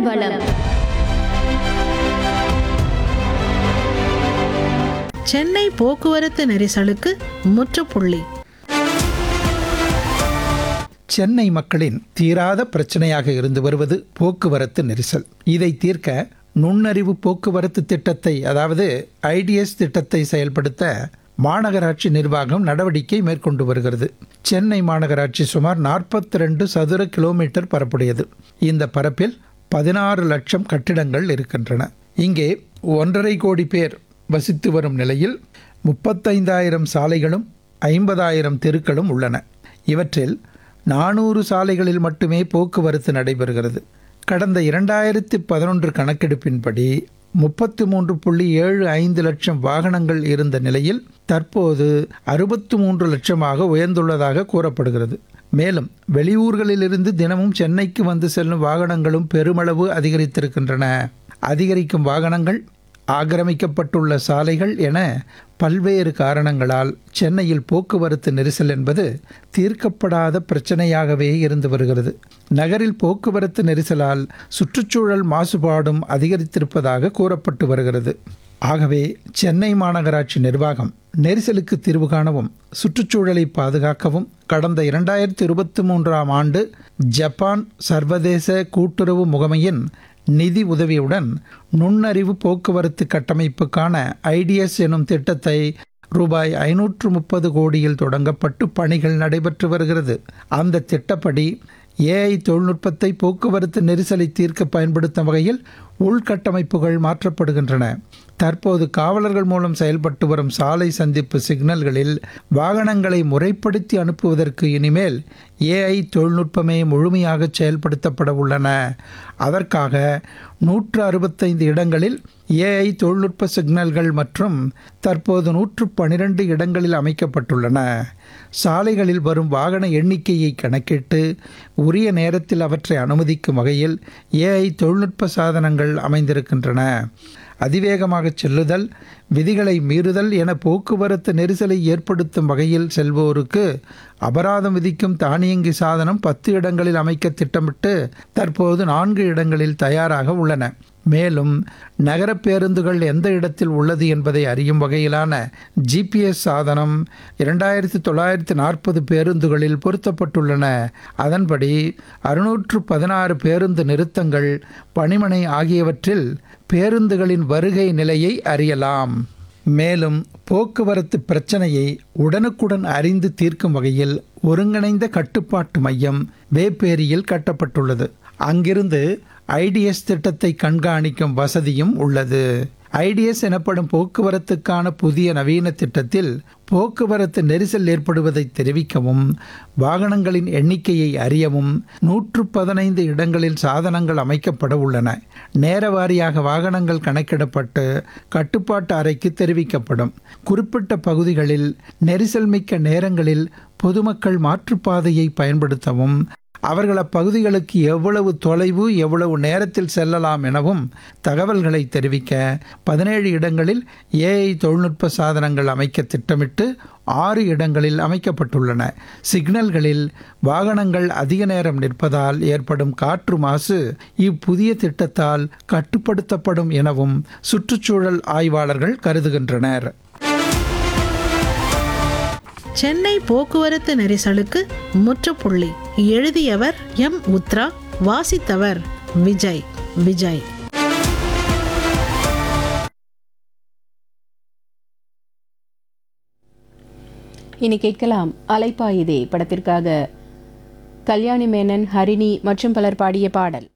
வளம் சென்னை போக்குவரத்து நெரிசலுக்கு முற்றுப்புள்ளி சென்னை மக்களின் தீராத பிரச்சனையாக இருந்து வருவது போக்குவரத்து நெரிசல் இதை தீர்க்க நுண்ணறிவு போக்குவரத்து திட்டத்தை அதாவது ஐடிஎஸ் திட்டத்தை செயல்படுத்த மாநகராட்சி நிர்வாகம் நடவடிக்கை மேற்கொண்டு வருகிறது சென்னை மாநகராட்சி சுமார் நாற்பத்தி ரெண்டு சதுர கிலோமீட்டர் பரப்புடையது இந்த பரப்பில் பதினாறு லட்சம் கட்டிடங்கள் இருக்கின்றன இங்கே ஒன்றரை கோடி பேர் வசித்து வரும் நிலையில் முப்பத்தைந்தாயிரம் சாலைகளும் ஐம்பதாயிரம் தெருக்களும் உள்ளன இவற்றில் நானூறு சாலைகளில் மட்டுமே போக்குவரத்து நடைபெறுகிறது கடந்த இரண்டாயிரத்தி பதினொன்று கணக்கெடுப்பின்படி முப்பத்தி மூன்று புள்ளி ஏழு ஐந்து லட்சம் வாகனங்கள் இருந்த நிலையில் தற்போது அறுபத்து மூன்று லட்சமாக உயர்ந்துள்ளதாக கூறப்படுகிறது மேலும் வெளியூர்களிலிருந்து தினமும் சென்னைக்கு வந்து செல்லும் வாகனங்களும் பெருமளவு அதிகரித்திருக்கின்றன அதிகரிக்கும் வாகனங்கள் ஆக்கிரமிக்கப்பட்டுள்ள சாலைகள் என பல்வேறு காரணங்களால் சென்னையில் போக்குவரத்து நெரிசல் என்பது தீர்க்கப்படாத பிரச்சனையாகவே இருந்து வருகிறது நகரில் போக்குவரத்து நெரிசலால் சுற்றுச்சூழல் மாசுபாடும் அதிகரித்திருப்பதாக கூறப்பட்டு வருகிறது ஆகவே சென்னை மாநகராட்சி நிர்வாகம் நெரிசலுக்கு தீர்வு காணவும் சுற்றுச்சூழலை பாதுகாக்கவும் கடந்த இரண்டாயிரத்தி இருபத்தி மூன்றாம் ஆண்டு ஜப்பான் சர்வதேச கூட்டுறவு முகமையின் நிதி உதவியுடன் நுண்ணறிவு போக்குவரத்து கட்டமைப்புக்கான ஐடிஎஸ் எனும் திட்டத்தை ரூபாய் ஐநூற்று முப்பது கோடியில் தொடங்கப்பட்டு பணிகள் நடைபெற்று வருகிறது அந்த திட்டப்படி ஏஐ தொழில்நுட்பத்தை போக்குவரத்து நெரிசலை தீர்க்க பயன்படுத்தும் வகையில் உள்கட்டமைப்புகள் மாற்றப்படுகின்றன தற்போது காவலர்கள் மூலம் செயல்பட்டு வரும் சாலை சந்திப்பு சிக்னல்களில் வாகனங்களை முறைப்படுத்தி அனுப்புவதற்கு இனிமேல் ஏஐ தொழில்நுட்பமே முழுமையாக செயல்படுத்தப்பட உள்ளன அதற்காக நூற்று அறுபத்தைந்து இடங்களில் ஏஐ தொழில்நுட்ப சிக்னல்கள் மற்றும் தற்போது நூற்று பனிரெண்டு இடங்களில் அமைக்கப்பட்டுள்ளன சாலைகளில் வரும் வாகன எண்ணிக்கையை கணக்கிட்டு உரிய நேரத்தில் அவற்றை அனுமதிக்கும் வகையில் ஏஐ தொழில்நுட்ப சாதனங்கள் அமைந்திருக்கின்றன அதிவேகமாக செல்லுதல் விதிகளை மீறுதல் என போக்குவரத்து நெரிசலை ஏற்படுத்தும் வகையில் செல்வோருக்கு அபராதம் விதிக்கும் தானியங்கி சாதனம் பத்து இடங்களில் அமைக்க திட்டமிட்டு தற்போது நான்கு இடங்களில் தயாராக உள்ளன மேலும் நகர பேருந்துகள் எந்த இடத்தில் உள்ளது என்பதை அறியும் வகையிலான ஜிபிஎஸ் சாதனம் இரண்டாயிரத்தி தொள்ளாயிரத்தி நாற்பது பேருந்துகளில் பொருத்தப்பட்டுள்ளன அதன்படி அறுநூற்று பதினாறு பேருந்து நிறுத்தங்கள் பணிமனை ஆகியவற்றில் பேருந்துகளின் வருகை நிலையை அறியலாம் மேலும் போக்குவரத்து பிரச்சனையை உடனுக்குடன் அறிந்து தீர்க்கும் வகையில் ஒருங்கிணைந்த கட்டுப்பாட்டு மையம் வேப்பேரியில் கட்டப்பட்டுள்ளது அங்கிருந்து ஐடிஎஸ் திட்டத்தை கண்காணிக்கும் வசதியும் உள்ளது ஐடிஎஸ் எனப்படும் போக்குவரத்துக்கான புதிய நவீன திட்டத்தில் போக்குவரத்து நெரிசல் ஏற்படுவதை தெரிவிக்கவும் வாகனங்களின் எண்ணிக்கையை அறியவும் நூற்று பதினைந்து இடங்களில் சாதனங்கள் அமைக்கப்பட உள்ளன நேர வாரியாக வாகனங்கள் கணக்கிடப்பட்டு கட்டுப்பாட்டு அறைக்கு தெரிவிக்கப்படும் குறிப்பிட்ட பகுதிகளில் நெரிசல் மிக்க நேரங்களில் பொதுமக்கள் மாற்றுப்பாதையை பயன்படுத்தவும் அவர்கள் அப்பகுதிகளுக்கு எவ்வளவு தொலைவு எவ்வளவு நேரத்தில் செல்லலாம் எனவும் தகவல்களை தெரிவிக்க பதினேழு இடங்களில் ஏஐ தொழில்நுட்ப சாதனங்கள் அமைக்க திட்டமிட்டு ஆறு இடங்களில் அமைக்கப்பட்டுள்ளன சிக்னல்களில் வாகனங்கள் அதிக நேரம் நிற்பதால் ஏற்படும் காற்று மாசு இப்புதிய திட்டத்தால் கட்டுப்படுத்தப்படும் எனவும் சுற்றுச்சூழல் ஆய்வாளர்கள் கருதுகின்றனர் சென்னை போக்குவரத்து நெரிசலுக்கு முற்றுப்புள்ளி எழுதியவர் எம் உத்ரா வாசித்தவர் விஜய் விஜய் இனி கேட்கலாம் அலைப்பாயுதே படத்திற்காக கல்யாணி மேனன் ஹரிணி மற்றும் பலர் பாடிய பாடல்